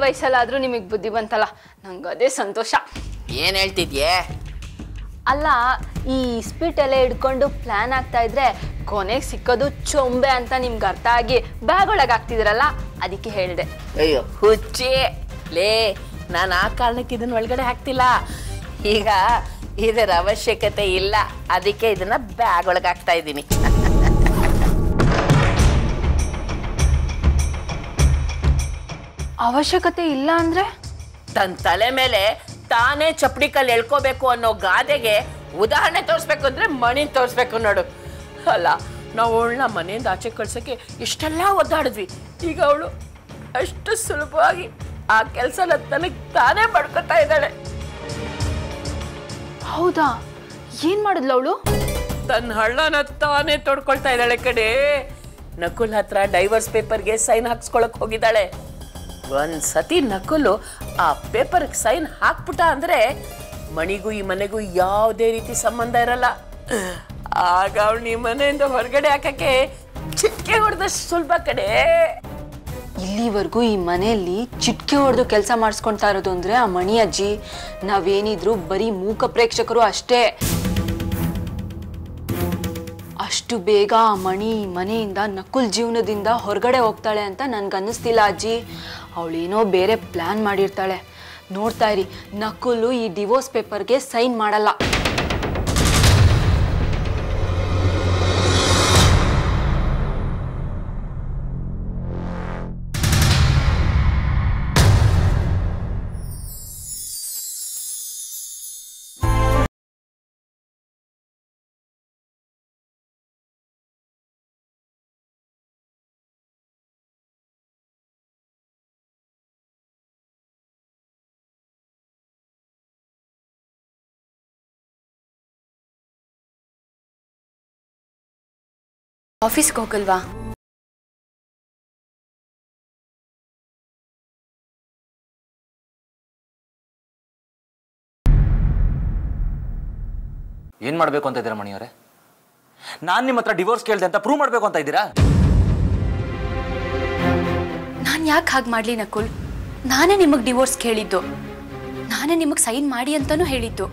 ವಯಸ್ಸಲ್ಲಾದ್ರೂ ನಿಮಗೆ ಬುದ್ಧಿ ಬಂತಲ್ಲ ನಂಗೆ ಅದೇ ಸಂತೋಷ ಏನ್ ಹೇಳ್ತಿದ್ಯೆ ಅಲ್ಲ ಈ ಇಸ್ಪಿಟ್ ಎಲೆ ಹಿಡ್ಕೊಂಡು ಪ್ಲಾನ್ ಆಗ್ತಾ ಇದ್ರೆ ಕೊನೆಗೆ ಸಿಕ್ಕೋದು ಚೊಂಬೆ ಅಂತ ನಿಮ್ಗೆ ಅರ್ಥ ಆಗಿ ಬ್ಯಾಗ್ ಒಳಗೆ ಹಾಕ್ತಿದ್ರಲ್ಲ ಅದಕ್ಕೆ ಹೇಳಿದೆ ಅಯ್ಯೋ ಹುಚ್ಚಿ ಲೇ ನಾನು ಆ ಕಾರಣಕ್ಕೆ ಇದನ್ನ ಒಳಗಡೆ ಹಾಕ್ತಿಲ್ಲ ಈಗ ಇದರ ಅವಶ್ಯಕತೆ ಇಲ್ಲ ಅದಕ್ಕೆ ಇದನ್ನ ಬ್ಯಾಗ್ ಒಳಗೆ ಹಾಕ್ತಾ ಇದ್ದೀನಿ ಅವಶ್ಯಕತೆ ಇಲ್ಲ ಅಂದ್ರೆ ತನ್ನ ತಲೆ ಮೇಲೆ ತಾನೇ ಚಪ್ಪಡಿ ಕಲ್ಲು ಎಳ್ಕೋಬೇಕು ಅನ್ನೋ ಗಾದೆಗೆ ಉದಾಹರಣೆ ತೋರಿಸ್ಬೇಕು ಅಂದ್ರೆ ಮಣಿ ತೋರಿಸ್ಬೇಕು ನೋಡು ಅಲ್ಲ ನಾವು ಅವಳನ್ನ ಮನೆಯಿಂದ ಆಚೆ ಕಳ್ಸೋಕ್ಕೆ ಇಷ್ಟೆಲ್ಲ ಒದ್ದಾಡಿದ್ವಿ ಈಗ ಅವಳು ಅಷ್ಟು ಸುಲಭವಾಗಿ ಆ ಕೆಲಸನ ತನಗೆ ತಾನೇ ಮಾಡ್ಕೊತಾ ಇದ್ದಾಳೆ ಹೌದಾ ಏನ್ ಮಾಡಿದ್ಲು ಅವಳು ತನ್ನ ಹಳ್ಳನ ತಾನೇ ತೊಡ್ಕೊಳ್ತಾ ಇದ್ದಾಳೆ ಕಡೆ ನಕುಲ್ ಹತ್ರ ಡೈವರ್ಸ್ ಪೇಪರ್ಗೆ ಸೈನ್ ಹಾಕ್ಸ್ಕೊಳಕ್ ಹೋಗಿದ್ದಾಳೆ ಒಂದ್ ಸತಿ ನಕುಲು ಆ ಪೇಪರ್ಗೆ ಸೈನ್ ಹಾಕ್ಬಿಟ್ಟ ಅಂದ್ರೆ ಮಣಿಗೂ ಈ ಮನೆಗೂ ಯಾವುದೇ ರೀತಿ ಸಂಬಂಧ ಇರಲ್ಲ ಆಗ ಅವಳು ಈ ಮನೆಯಿಂದ ಹೊರಗಡೆ ಹಾಕಕ್ಕೆ ಚಿಕ್ಕೆ ಹೊಡೆದಷ್ಟು ಸುಲಭ ಕಡೆ ಇಲ್ಲಿವರೆಗೂ ಈ ಮನೆಯಲ್ಲಿ ಚಿಟ್ಕೆ ಹೊಡೆದು ಕೆಲಸ ಮಾಡಿಸ್ಕೊಳ್ತಾ ಇರೋದು ಅಂದ್ರೆ ಆ ಮಣಿ ಅಜ್ಜಿ ನಾವೇನಿದ್ರು ಬರೀ ಮೂಕ ಪ್ರೇಕ್ಷಕರು ಅಷ್ಟೇ ಅಷ್ಟು ಬೇಗ ಆ ಮಣಿ ಈ ಮನೆಯಿಂದ ನಕುಲ್ ಜೀವನದಿಂದ ಹೊರಗಡೆ ಹೋಗ್ತಾಳೆ ಅಂತ ನನ್ಗನ್ನಿಸ್ತಿಲ್ಲ ಅಜ್ಜಿ ಅವಳೇನೋ ಬೇರೆ ಪ್ಲಾನ್ ಮಾಡಿರ್ತಾಳೆ ನೋಡ್ತಾ ಇರಿ ನಕುಲು ಈ ಡಿವೋರ್ಸ್ ಪೇಪರ್ಗೆ ಸೈನ್ ಮಾಡಲ್ಲ ಆಫೀಸ್ಗೆ ಹೋಗಲ್ವಾ ಏನ್ ಮಾಡ್ಬೇಕು ಅಂತ ಇದ್ದೀರಾ ಮಣಿಯವರೇ ನಾನ್ ನಿಮ್ಮ ಹತ್ರ ಡಿವೋರ್ಸ್ ಕೇಳಿದೆ ಅಂತ ಪ್ರೂವ್ ಮಾಡ್ಬೇಕು ಅಂತ ಇದ್ದೀರಾ ನಾನು ಯಾಕೆ ಹಾಗೆ ಮಾಡಲಿ ನಕುಲ್ ನಾನೇ ನಿಮಗೆ ಡಿವೋರ್ಸ್ ಕೇಳಿದ್ದು ನಾನೇ ನಿಮಗೆ ಸೈನ್ ಮಾಡಿ ಅಂತಲೂ ಹೇಳಿದ್ದು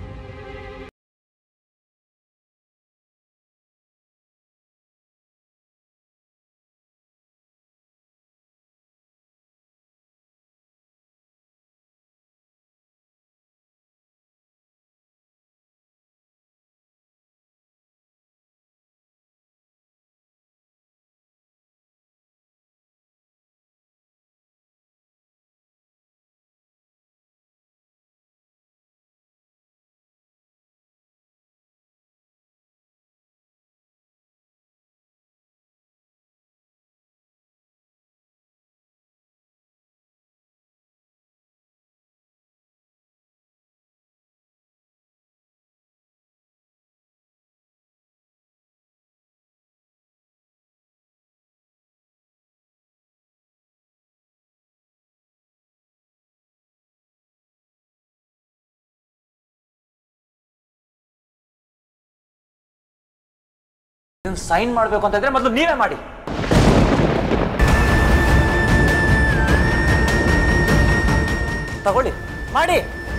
ಸೈನ್ ಮಾಡ್ಬೇಕು ಅಂತ ಇದ್ರೆ ಮೊದಲು ನೀವೇ ಮಾಡಿ ತಗೊಳ್ಳಿ ಮಾಡಿ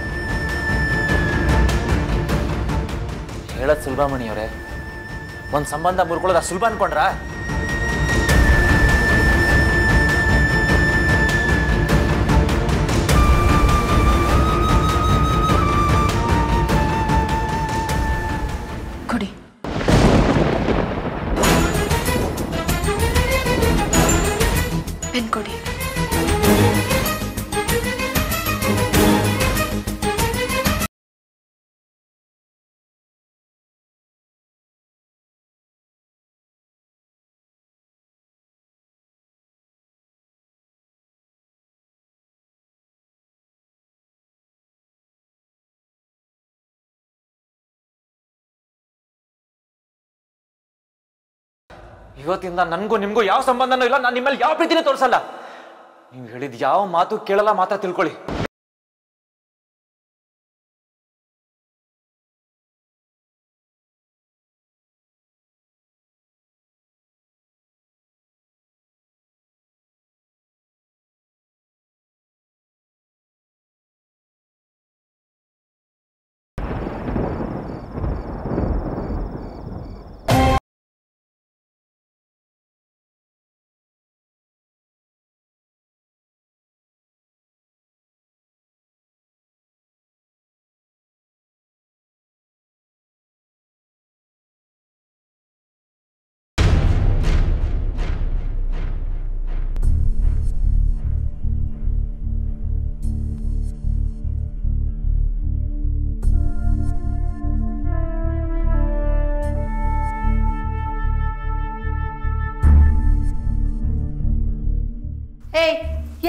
ಹೇಳದ್ ಸುಲಭ ಮಣಿಯವರೇ ಒಂದ್ ಸಂಬಂಧ ಮುರ್ಕೊಳ್ಳೋದು ಅಷ್ಟ್ ಸುಲಭ ಅನ್ಕೊಂಡ್ರಾ ಕೊಡಿ ಪೆನ್ ಕೊಡಿ ಇವತ್ತಿಂದ ನನ್ಗೂ ನಿಮ್ಗೂ ಯಾವ ಸಂಬಂಧನೂ ಇಲ್ಲ ನಾನು ನಿಮ್ಮಲ್ಲಿ ಯಾವ ಪ್ರೀತಿನೂ ತೋರಿಸಲ್ಲ ನೀವು ಹೇಳಿದ ಯಾವ ಮಾತು ಕೇಳಲ್ಲ ಮಾತ್ರ ತಿಳ್ಕೊಳ್ಳಿ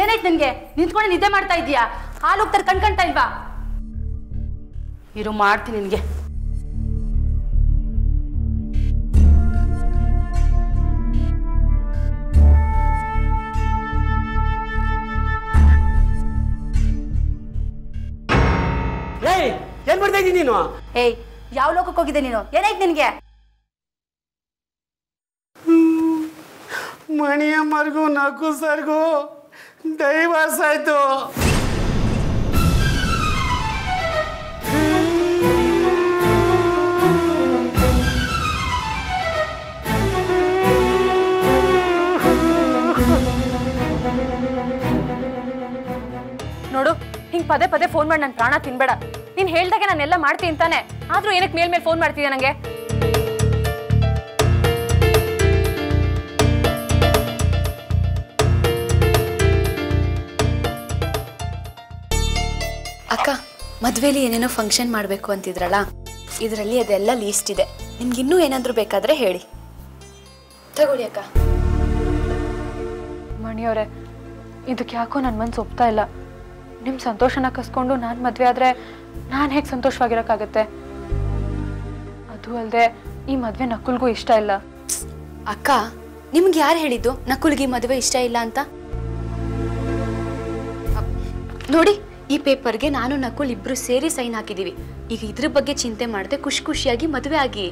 ಏನಾಯ್ತು ನಿನ್ಗೆ ನಿಂತ್ಕೊಂಡು ನಿದ್ದೆ ಮಾಡ್ತಾ ಇದೀಯಾ ಹಾಲು ಹೋಗ್ತಾರೆ ಕಣ್ಕಂತಾ ಇಲ್ವಾ ಇರು ಮಾಡ್ತೀನಿ ನಿನ್ಗೆ ಏಯ್ ಏನ್ ಮಾಡ್ತಾ ಇದ್ದೀನಿ ನೀನು ಏಯ್ ಯಾವ ಲೋಕಕ್ಕೆ ಹೋಗಿದೆ ನೀನು ಏನಾಯ್ತು ನಿನ್ಗೆ ಮಣಿಯಮ್ಮರ್ಗೂ ನಕು ಸರ್ಗೂ ಡೈವರ್ಸ್ ಆಯ್ತು ನೋಡು ಹಿಂಗ್ ಪದೇ ಪದೇ ಫೋನ್ ಮಾಡಿ ನನ್ನ ಪ್ರಾಣ ತಿನ್ಬೇಡ ನೀನ್ ಹೇಳ್ದಾಗೆ ನಾನೆಲ್ಲ ಮಾಡ್ತೀನಿ ತಾನೆ ಆದ್ರೂ ಏನಕ್ಕೆ ಮೇಲ್ ಮೇಲೆ ಫೋನ್ ಮಾಡ್ತಿದ್ಯಾ ನಂಗೆ ಅಕ್ಕ ಮದ್ವೆಲಿ ಏನೇನೋ ಫಂಕ್ಷನ್ ಮಾಡಬೇಕು ಅಂತಿದ್ರಲ್ಲ ಇದರಲ್ಲಿ ಅದೆಲ್ಲ ಲೀಸ್ಟ್ ಇದೆ ನಿಮ್ಗೆ ಇನ್ನೂ ಏನಾದರೂ ಬೇಕಾದ್ರೆ ಹೇಳಿ ತಗೊಳ್ಳಿ ಅಕ್ಕ ಮಣಿಯವರೇ ಇದಕ್ಕೆ ಯಾಕೋ ನನ್ನ ಮನ್ಸು ಒಪ್ತಾ ಇಲ್ಲ ನಿಮ್ಮ ಸಂತೋಷನ ಕಸ್ಕೊಂಡು ನಾನು ಮದುವೆ ಆದರೆ ನಾನು ಹೇಗೆ ಸಂತೋಷವಾಗಿರೋಕ್ಕಾಗತ್ತೆ ಅದು ಅಲ್ಲದೆ ಈ ಮದುವೆ ನಕುಲ್ಗೂ ಇಷ್ಟ ಇಲ್ಲ ಅಕ್ಕ ನಿಮ್ಗೆ ಯಾರು ಹೇಳಿದ್ದು ನಕುಲ್ಗೆ ಮದುವೆ ಇಷ್ಟ ಇಲ್ಲ ಅಂತ ಅಪ್- ನೋಡಿ ಈ ಪೇಪರ್ಗೆ ನಾನು ನಕುಲ್ ಇಬ್ರು ಸೇರಿ ಸೈನ್ ಹಾಕಿದೀವಿ ಈಗ ಇದ್ರ ಬಗ್ಗೆ ಚಿಂತೆ ಮಾಡದೆ ಖುಷಿ ಖುಷಿಯಾಗಿ ಮದುವೆ ಆಗಿ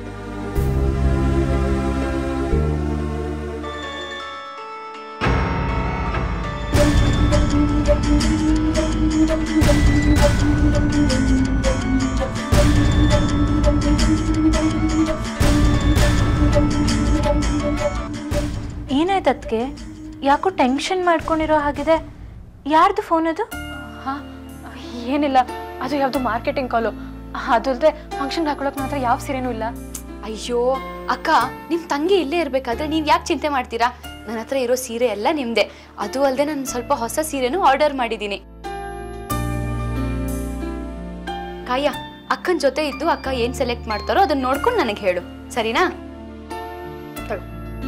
ಏನಾಯ್ತು ಅದಕ್ಕೆ ಯಾಕೋ ಟೆನ್ಷನ್ ಮಾಡ್ಕೊಂಡಿರೋ ಹಾಗಿದೆ ಯಾರ್ದು ಫೋನ್ ಅದು ಹಾ ಏನಿಲ್ಲ ಅದು ಯಾವುದು ಮಾರ್ಕೆಟಿಂಗ್ ಕಾಲು ಅದಲ್ಲದೆ ಫಂಕ್ಷನ್ ಹಾಕೊಳಕ್ ಮಾತ್ರ ಯಾವ ಸೀರೆನೂ ಇಲ್ಲ ಅಯ್ಯೋ ಅಕ್ಕ ನಿಮ್ ತಂಗಿ ಇಲ್ಲೇ ಇರ್ಬೇಕಾದ್ರೆ ನೀವ್ ಯಾಕೆ ಚಿಂತೆ ಮಾಡ್ತೀರಾ ನನ್ನ ಹತ್ರ ಇರೋ ಸೀರೆ ಎಲ್ಲ ನಿಮ್ದೆ ಅದು ಅಲ್ಲದೆ ನಾನು ಸ್ವಲ್ಪ ಹೊಸ ಸೀರೆನೂ ಆರ್ಡರ್ ಮಾಡಿದ್ದೀನಿ ಕಾಯ ಅಕ್ಕನ ಜೊತೆ ಇದ್ದು ಅಕ್ಕ ಏನ್ ಸೆಲೆಕ್ಟ್ ಮಾಡ್ತಾರೋ ಅದನ್ನ ನೋಡ್ಕೊಂಡು ನನಗೆ ಹೇಳು ಸರಿನಾ ತಗೋ.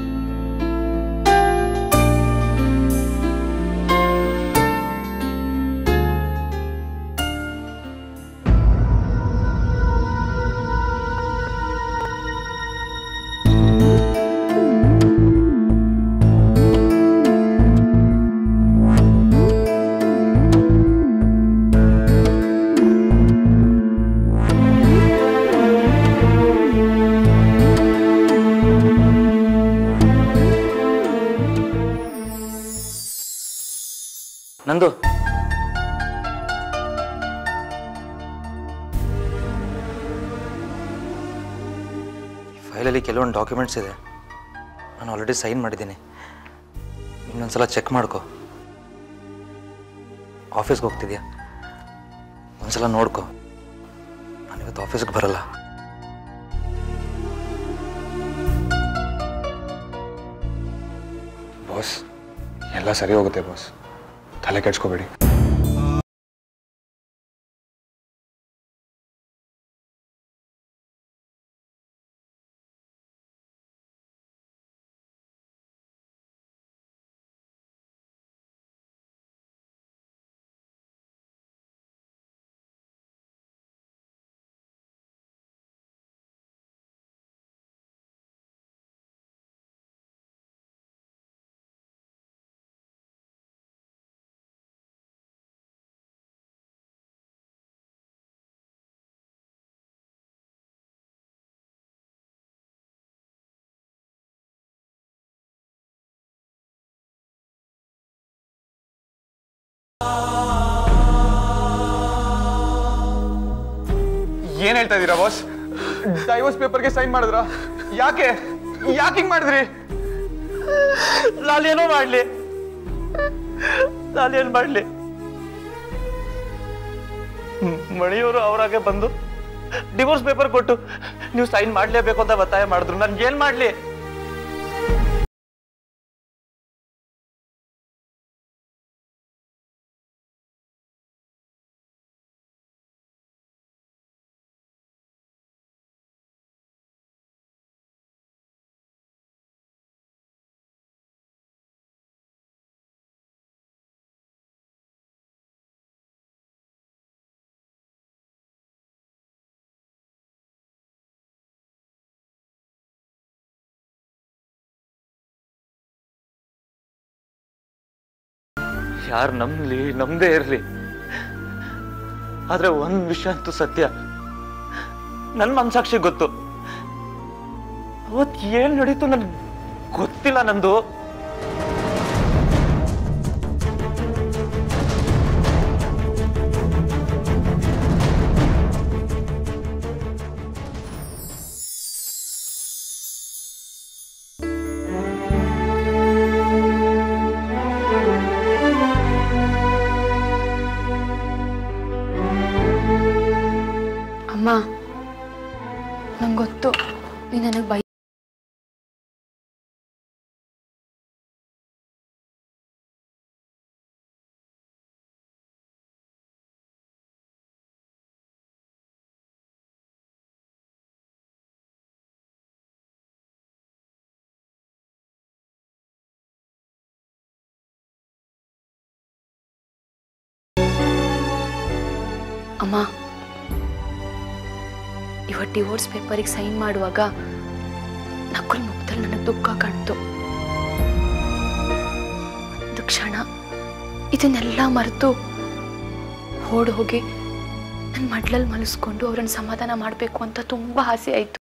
ನಂದು ಫೈಲಲ್ಲಿ ಕೆಲವೊಂದು ಡಾಕ್ಯುಮೆಂಟ್ಸ್ ಇದೆ ನಾನು ಆಲ್ರೆಡಿ ಸೈನ್ ಮಾಡಿದ್ದೀನಿ ಇನ್ನೊಂದ್ಸಲ ಚೆಕ್ ಮಾಡ್ಕೊ ಆಫೀಸ್ಗೆ ಹೋಗ್ತಿದ್ಯಾ ಒಂದ್ಸಲ ನೋಡ್ಕೊ ನಾನಿವತ್ತು ಆಫೀಸ್ಗೆ ಬರಲ್ಲ ಬಾಸ್ ಎಲ್ಲ ಸರಿ ಹೋಗುತ್ತೆ ಬಾಸ್ ತಲೆ ಕೆಡ್ಸ್ಕೋಬೇಡಿ ಏನ್ ಹೇಳ್ತಾ ಇದ್ದೀರಾ ಬಾಸ್ ಡೈವರ್ಸ್ ಪೇಪರ್ಗೆ ಸೈನ್ ಮಾಡಿದ್ರ ಯಾಕೆ ಯಾಕೆ ಹಿಂಗ್ ಮಾಡಿದ್ರಿ ನಾನೇನೋ ಮಾಡಲಿ ನಾನೇನು ಮಾಡಲಿ ಮಣಿಯವರು ಅವರಾಗೆ ಬಂದು ಡಿವೋರ್ಸ್ ಪೇಪರ್ ಕೊಟ್ಟು ನೀವು ಸೈನ್ ಮಾಡಲೇಬೇಕು ಅಂತ ಒತ್ತಾಯ ಮಾಡಿದ್ರು ನಾನು ಏನು ಮಾಡಲಿ ಯಾರು ನಂಬಲಿ ನಮ್ದೇ ಇರಲಿ ಆದ್ರೆ ಒಂದ್ ವಿಷಯ ಅಂತೂ ಸತ್ಯ ನನ್ನ ಮನ್ಸಾಕ್ಷಿ ಗೊತ್ತು ಅವತ್ ಏನ್ ನಡೀತು ನನ್ಗೆ ಗೊತ್ತಿಲ್ಲ ನಂದು ಅಮ್ಮ ನಂಗೆ ಗೊತ್ತು ನೀ ನನಗೆ ಬೈ ಅಮ್ಮ ಇವತ್ತು ಡಿವೋರ್ಸ್ ಪೇಪರಿಗೆ ಸೈನ್ ಮಾಡುವಾಗ ನಕುಲ್ ಮುಖದಲ್ಲಿ ನನಗೆ ದುಃಖ ಕಾಣ್ತು ಒಂದು ಕ್ಷಣ ಇದನ್ನೆಲ್ಲ ಮರೆತು ಓಡ್ ಹೋಗಿ ನನ್ನ ಮಡ್ಲಲ್ಲಿ ಮಲಸ್ಕೊಂಡು ಅವ್ರನ್ನ ಸಮಾಧಾನ ಮಾಡಬೇಕು ಅಂತ ತುಂಬ ಆಸೆ ಆಯಿತು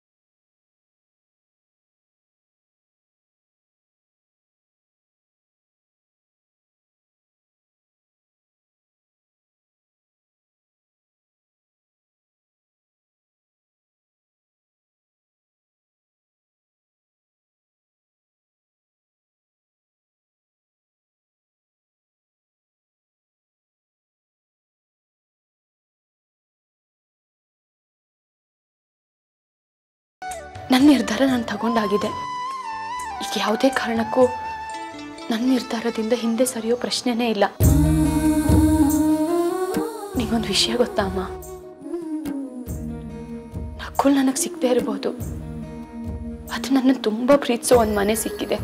ನನ್ನ ನಿರ್ಧಾರ ನಾನು ತಗೊಂಡಾಗಿದೆ ಈಗ ಯಾವುದೇ ಕಾರಣಕ್ಕೂ ನನ್ನ ನಿರ್ಧಾರದಿಂದ ಹಿಂದೆ ಸರಿಯೋ ಪ್ರಶ್ನೆನೇ ಇಲ್ಲ ನಿಂಗೊಂದು ವಿಷಯ ಗೊತ್ತಾ ಅಮ್ಮ ನಕುಲ್ ನನಗೆ ಸಿಗದೆ ಇರ್ಬೋದು ಅದು ನನ್ನ ತುಂಬ ಪ್ರೀತಿಸೋ ಒಂದು ಮನೆ ಸಿಕ್ಕಿದೆ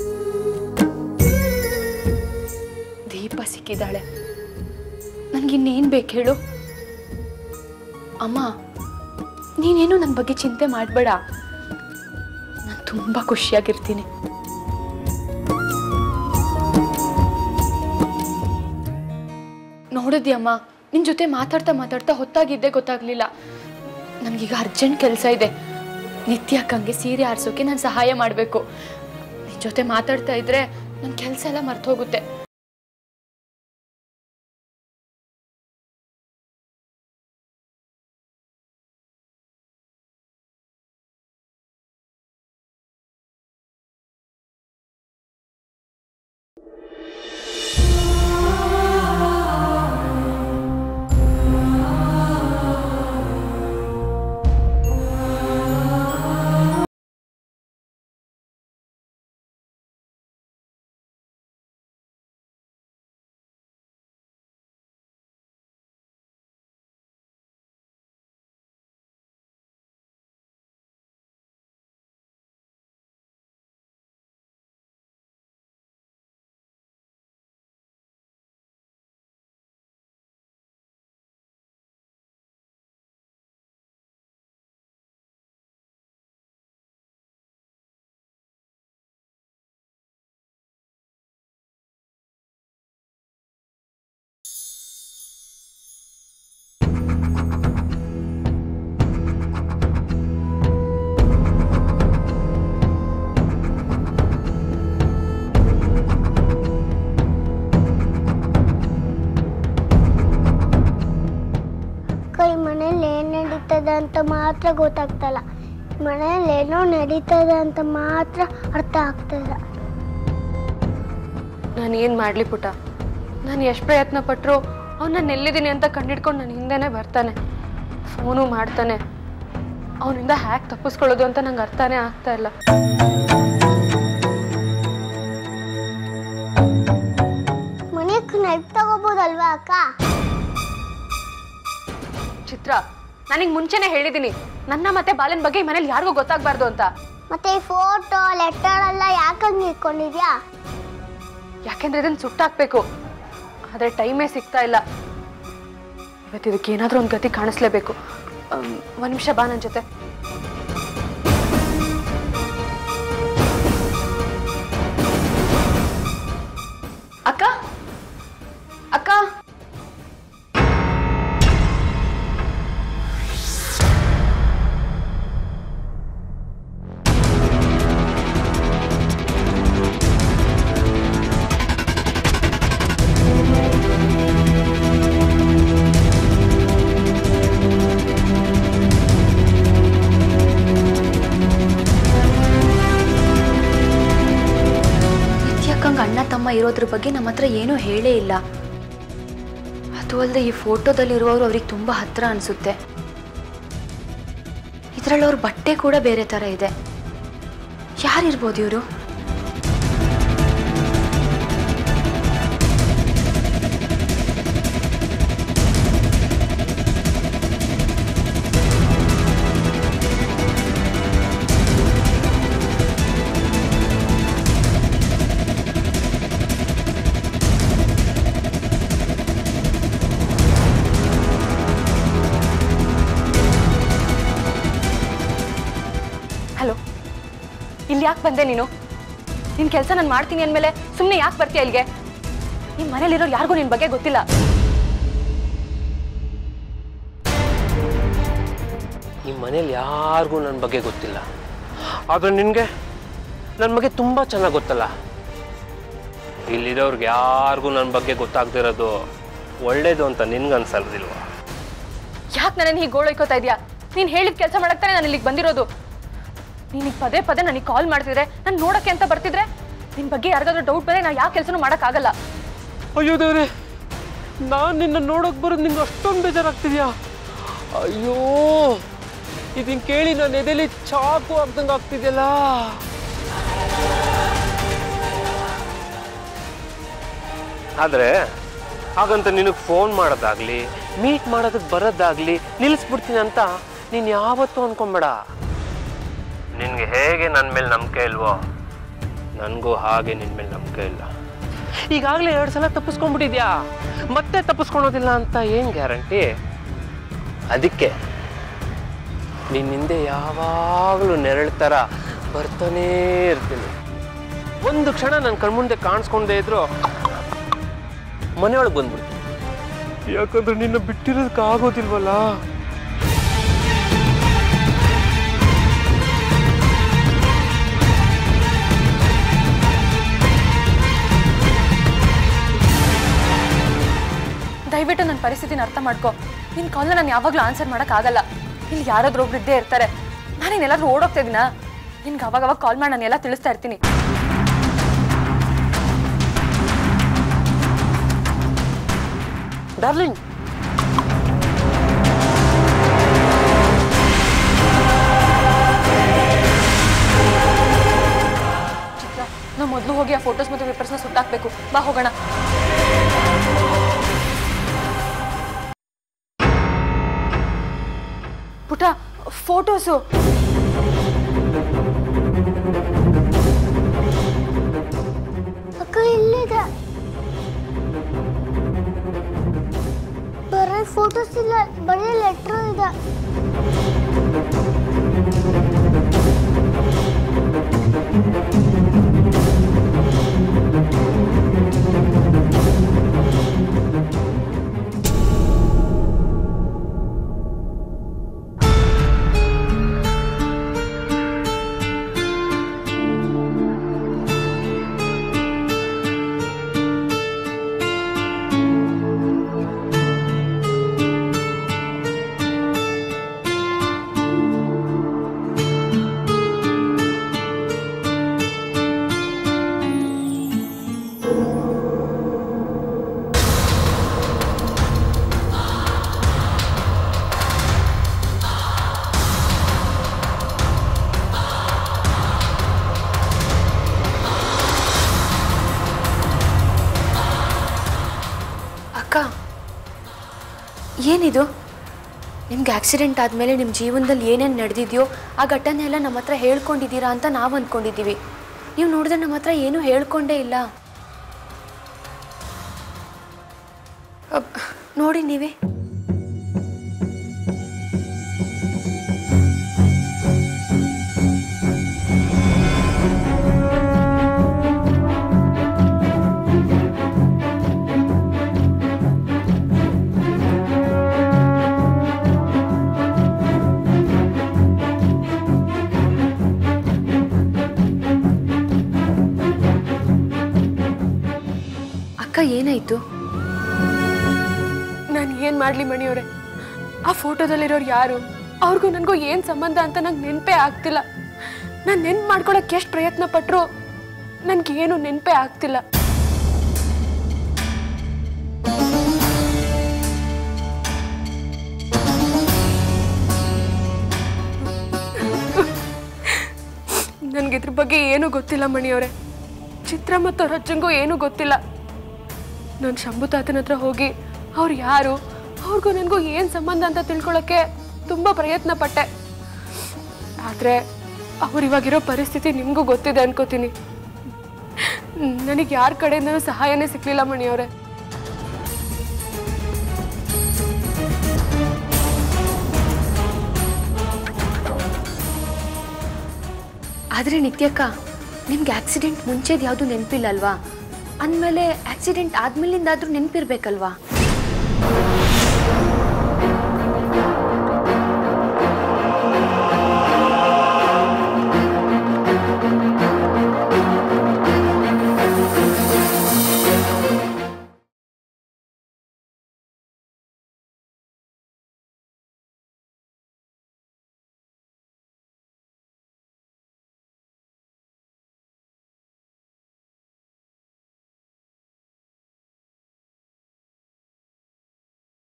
ದೀಪ ಸಿಕ್ಕಿದ್ದಾಳೆ ನನಗಿನ್ನೇನು ಬೇಕು ಹೇಳು ಅಮ್ಮ ನೀನೇನು ನನ್ನ ಬಗ್ಗೆ ಚಿಂತೆ ಮಾಡಬೇಡ ನಾನು ತುಂಬ ಖುಷಿಯಾಗಿರ್ತೀನಿ ನೋಡಿದ್ಯಮ್ಮ ನಿನ್ನ ಜೊತೆ ಮಾತಾಡ್ತಾ ಮಾತಾಡ್ತಾ ಹೊತ್ತಾಗಿದ್ದೆ ಗೊತ್ತಾಗ್ಲಿಲ್ಲ ನನಗೀಗ ಅರ್ಜೆಂಟ್ ಕೆಲಸ ಇದೆ ನಿತ್ಯ ಅಕ್ಕಂಗೆ ಸೀರೆ ಆರಿಸೋಕೆ ನಾನು ಸಹಾಯ ಮಾಡಬೇಕು ನಿನ್ನ ಜೊತೆ ಮಾತಾಡ್ತಾ ಇದ್ರೆ ನನ್ನ ಕೆಲಸ ಎಲ್ಲ ಮರ್ತು ಹೋಗುತ್ತೆ ಕೈ ಮನೇಲಿ ಏನ್ ನಡೀತದೆ ಅಂತ ಮಾತ್ರ ಗೊತ್ತಾಗ್ತಲ್ಲ ಮನೇಲಿ ಏನೋ ನಡೀತದೆ ಅಂತ ಮಾತ್ರ ಅರ್ಥ ಆಗ್ತದ ನಾನು ಏನು ಮಾಡಲಿ ಪುಟ ನಾನು ಎಷ್ಟು ಪ್ರಯತ್ನ ಪಟ್ಟರು ಅವ್ನು ನಾನು ಎಲ್ಲಿದ್ದೀನಿ ಅಂತ ಕಂಡಿಡ್ಕೊಂಡು ನನ್ನ ಹಿಂದೆನೇ ಬರ್ತಾನೆ ಫೋನು ಮಾಡ್ತಾನೆ ಅವನಿಂದ ಹ್ಯಾಕ್ ತಪ್ಪಿಸ್ಕೊಳ್ಳೋದು ಅಂತ ನಂಗೆ ಅರ್ಥನೇ ಆಗ್ತಾ ಇಲ್ಲ ಮನೆಗೆ ನೆಟ್ ತಗೋಬೋದಲ್ವಾ ಅಕ್ಕ ಚಿತ್ರ ನನಗೆ ಮುಂಚೆನೇ ಹೇಳಿದ್ದೀನಿ ನನ್ನ ಮತ್ತೆ ಬಾಲನ್ ಬಗ್ಗೆ ಈ ಮನೇಲಿ ಯಾರಿಗೂ ಗೊತ್ತಾಗಬಾರ್ದು ಅಂತ ಮತ್ತೆ ಈ ಫೋಟೋ ಲೆಟರ್ ಎಲ್ಲ ಯಾಕಂಗೆ ಇಟ್ಕೊಂಡಿದ್ಯಾ ಯಾಕೆಂದ್ರೆ ಇದನ್ನ ಸುಟ್ಟಾಕ್ಬೇಕು ಆದರೆ ಟೈಮೇ ಸಿಗ್ತಾ ಇಲ್ಲ ಇವತ್ತು ಇದಕ್ಕೆ ಏನಾದರೂ ಒಂದು ಗತಿ ಕಾಣಿಸ್ಲೇಬೇಕು ಒಂದು ನಿಮಿಷ ಬಾ ನನ್ನ ಜೊತೆ ಅಕ್ಕ ಇರೋದ್ರ ಬಗ್ಗೆ ನಮ್ಮ ಹತ್ರ ಏನೂ ಹೇಳೇ ಇಲ್ಲ ಅದು ಅಲ್ಲದೆ ಈ ಫೋಟೋದಲ್ಲಿರುವವರು ಅವ್ರಿಗೆ ತುಂಬ ಹತ್ರ ಅನಿಸುತ್ತೆ ಇದರಲ್ಲಿ ಅವ್ರ ಬಟ್ಟೆ ಕೂಡ ಬೇರೆ ಥರ ಇದೆ ಯಾರಿರ್ಬೋದು ಇವರು ಹಲೋ ಇಲ್ಲಿ ಯಾಕೆ ಬಂದೆ ನೀನು ನಿನ್ನ ಕೆಲಸ ನಾನು ಮಾಡ್ತೀನಿ ಅಂದಮೇಲೆ ಸುಮ್ಮನೆ ಯಾಕೆ ಬರ್ತೀಯ ಇಲ್ಲಿಗೆ ನಿಮ್ಮ ಮನೇಲಿರೋರು ಯಾರಿಗೂ ನಿನ್ನ ಬಗ್ಗೆ ಗೊತ್ತಿಲ್ಲ ಈ ಮನೇಲಿ ಯಾರಿಗೂ ನನ್ನ ಬಗ್ಗೆ ಗೊತ್ತಿಲ್ಲ ಆದರೆ ನಿನಗೆ ನನ್ನ ಬಗ್ಗೆ ತುಂಬ ಚೆನ್ನಾಗಿ ಗೊತ್ತಲ್ಲ ಇಲ್ಲಿರೋರ್ಗೆ ಯಾರಿಗೂ ನನ್ನ ಬಗ್ಗೆ ಗೊತ್ತಾಗ್ದಿರೋದು ಒಳ್ಳೇದು ಅಂತ ನಿನ್ಗನ್ಸಲ್ದಿಲ್ವಾ ಯಾಕೆ ನನ್ನನ್ನು ಹೀಗೆ ಗೋಳೈಕೋತಾ ಇದೆಯಾ ನೀನು ಹೇಳಿದ ಕೆಲಸ ಮಾಡಕ್ತಾನೆ ನಾನು ಇಲ್ಲಿಗೆ ಬಂದಿರೋದು ನೀನೀಗ ಪದೇ ಪದೇ ನನಗೆ ಕಾಲ್ ಮಾಡ್ತಿದ್ರೆ ನಾನು ನೋಡೋಕ್ಕೆ ಅಂತ ಬರ್ತಿದ್ರೆ ನಿನ್ನ ಬಗ್ಗೆ ಯಾರಿಗಾದ್ರೂ ಡೌಟ್ ಬಂದರೆ ನಾನು ಯಾವ ಕೆಲಸನೂ ಮಾಡೋಕ್ಕಾಗಲ್ಲ ಅಯ್ಯೋ ದೇವ್ರೆ ನಾನು ನಿನ್ನ ನೋಡೋಕೆ ಬರೋದು ನಿಂಗೆ ಅಷ್ಟೊಂದು ಬೇಜಾರಾಗ್ತಿದ್ಯಾ ಅಯ್ಯೋ ಇದನ್ನ ಕೇಳಿ ನನ್ನ ಎದೆಲಿ ಚಾಕು ಆಗ್ದಂಗೆ ಆಗ್ತಿದೆಯಲ್ಲ ಆದರೆ ಹಾಗಂತ ನಿನಗೆ ಫೋನ್ ಮಾಡೋದಾಗ್ಲಿ ಮೀಟ್ ಮಾಡೋದಕ್ಕೆ ಬರೋದಾಗ್ಲಿ ನಿಲ್ಲಿಸ್ಬಿಡ್ತೀನಿ ಅಂತ ನೀನು ಯಾವತ್ತೂ ಅನ್ಕೊಂಬೇಡ ನಿನಗೆ ಹೇಗೆ ನನ್ನ ಮೇಲೆ ನಂಬಿಕೆ ಇಲ್ವೋ ನನಗೂ ಹಾಗೆ ನಿನ್ನ ಮೇಲೆ ನಂಬಿಕೆ ಇಲ್ಲ ಈಗಾಗಲೇ ಎರಡು ಸಲ ತಪ್ಪಿಸ್ಕೊಂಡ್ಬಿಟ್ಟಿದ್ಯಾ ಮತ್ತೆ ತಪ್ಪಿಸ್ಕೊಳೋದಿಲ್ಲ ಅಂತ ಏನು ಗ್ಯಾರಂಟಿ ಅದಕ್ಕೆ ನಿನ್ನ ಹಿಂದೆ ಯಾವಾಗಲೂ ನೆರಳು ಥರ ಬರ್ತಾನೇ ಇರ್ತೀನಿ ಒಂದು ಕ್ಷಣ ನನ್ನ ಕಣ್ಮುಂದೆ ಕಾಣಿಸ್ಕೊಂಡೇ ಇದ್ರು ಮನೆಯೊಳಗೆ ಬಂದ್ಬಿಡ್ತೀನಿ ಯಾಕಂದ್ರೆ ನಿನ್ನ ಬಿಟ್ಟಿರೋದಕ್ಕೆ ಆಗೋದಿಲ್ವಲ್ಲ ದಯವಿಟ್ಟು ನನ್ನ ಪರಿಸ್ಥಿತಿನ ಅರ್ಥ ಮಾಡ್ಕೊ ನಿನ್ನ ಕಾಲ್ನ ನಾನು ಯಾವಾಗಲೂ ಆನ್ಸರ್ ಮಾಡೋಕ್ಕಾಗಲ್ಲ ಇಲ್ಲಿ ಯಾರಾದ್ರೂ ಒಬ್ರು ಇದ್ದೇ ಇರ್ತಾರೆ ನಾನೇನೆಲ್ಲಾದ್ರೂ ಓಡೋಗ್ತಾ ಇದೀನಾ ನಿನ್ಗೆ ಅವಾಗ ಅವಾಗ ಕಾಲ್ ಮಾಡಿ ನಾನು ಎಲ್ಲ ತಿಳಿಸ್ತಾ ಇರ್ತೀನಿ ಡಾರ್ಲಿಂಗ್ ಚಿತ್ರ ನಾವು ಮೊದಲು ಹೋಗಿ ಆ ಫೋಟೋಸ್ ಮತ್ತು ಪೇಪರ್ಸ್ನ ಸುಟ್ಟಾಕ್ಬೇಕು ಬಾ ಹೋಗೋಣ ಪುಟ ಫೋಟೋಸು ಅಕ್ಕ ಇಲ್ಲಿದೆ ಬರೀ ಫೋಟೋಸ್ ಇಲ್ಲ ಬರೀ ಲೆಟ್ರ್ ಇದೆ ಅಕ್ಕ ಏನಿದು ನಿಮ್ಗೆ ಆಕ್ಸಿಡೆಂಟ್ ಆದಮೇಲೆ ನಿಮ್ಮ ಜೀವನದಲ್ಲಿ ಏನೇನು ನಡೆದಿದೆಯೋ ಆ ಘಟನೆ ಎಲ್ಲ ನಮ್ಮ ಹತ್ರ ಹೇಳ್ಕೊಂಡಿದ್ದೀರಾ ಅಂತ ನಾವು ಅಂದ್ಕೊಂಡಿದ್ದೀವಿ ನೀವು ನೋಡಿದ್ರೆ ನಮ್ಮ ಹತ್ರ ಏನೂ ಹೇಳ್ಕೊಂಡೇ ಇಲ್ಲ ಅಬ್, ನೋಡಿ ನೀವೇ ಅಕ್ಕ ಏನಾಯ್ತು ನಾನು ಏನು ಮಾಡಲಿ ಮಣಿಯವರೇ ಆ ಫೋಟೋದಲ್ಲಿರೋರು ಯಾರು ಅವ್ರಿಗೂ ನನಗೂ ಏನು ಸಂಬಂಧ ಅಂತ ನಂಗೆ ನೆನಪೇ ಆಗ್ತಿಲ್ಲ ನಾನು ನೆನ್ಪು ಮಾಡ್ಕೊಳಕ್ಕೆ ಎಷ್ಟು ಪ್ರಯತ್ನ ಪಟ್ಟರು ನನಗೇನು ನೆನಪೇ ಆಗ್ತಿಲ್ಲ ನನಗೆ ಇದ್ರ ಬಗ್ಗೆ ಏನೂ ಗೊತ್ತಿಲ್ಲ ಮಣಿಯವರೇ ಚಿತ್ರ ಮತ್ತು ಅವ್ರ ಅಜ್ಜಂಗೂ ಏನೂ ಗೊತ್ತಿಲ್ಲ ನಾನು ಶಂಭು ತಾತನ ಹತ್ರ ಹೋಗಿ ಅವ್ರು ಯಾರು ಅವ್ರಿಗೂ ನನಗೂ ಏನು ಸಂಬಂಧ ಅಂತ ತಿಳ್ಕೊಳ್ಳೋಕ್ಕೆ ತುಂಬ ಪ್ರಯತ್ನ ಪಟ್ಟೆ ಆದರೆ ಅವ್ರು ಇವಾಗಿರೋ ಪರಿಸ್ಥಿತಿ ನಿಮಗೂ ಗೊತ್ತಿದೆ ಅನ್ಕೋತೀನಿ ನನಗೆ ಯಾರ ಕಡೆಯಿಂದನೂ ಸಹಾಯನೇ ಸಿಕ್ಕಲಿಲ್ಲ ಮಣಿಯವರೇ ಆದರೆ ನಿತ್ಯಕ್ಕ ನಿಮ್ಗೆ ಆಕ್ಸಿಡೆಂಟ್ ಮುಂಚೆದು ಯಾವುದು ನೆನಪಿಲ್ಲ ಅಲ್ವಾ ಅಂದಮೇಲೆ ಆಕ್ಸಿಡೆಂಟ್ ಆದ್ಮೇಲಿಂದಾದ್ರೂ ನೆನಪಿರ್ಬೇಕಲ್ವಾ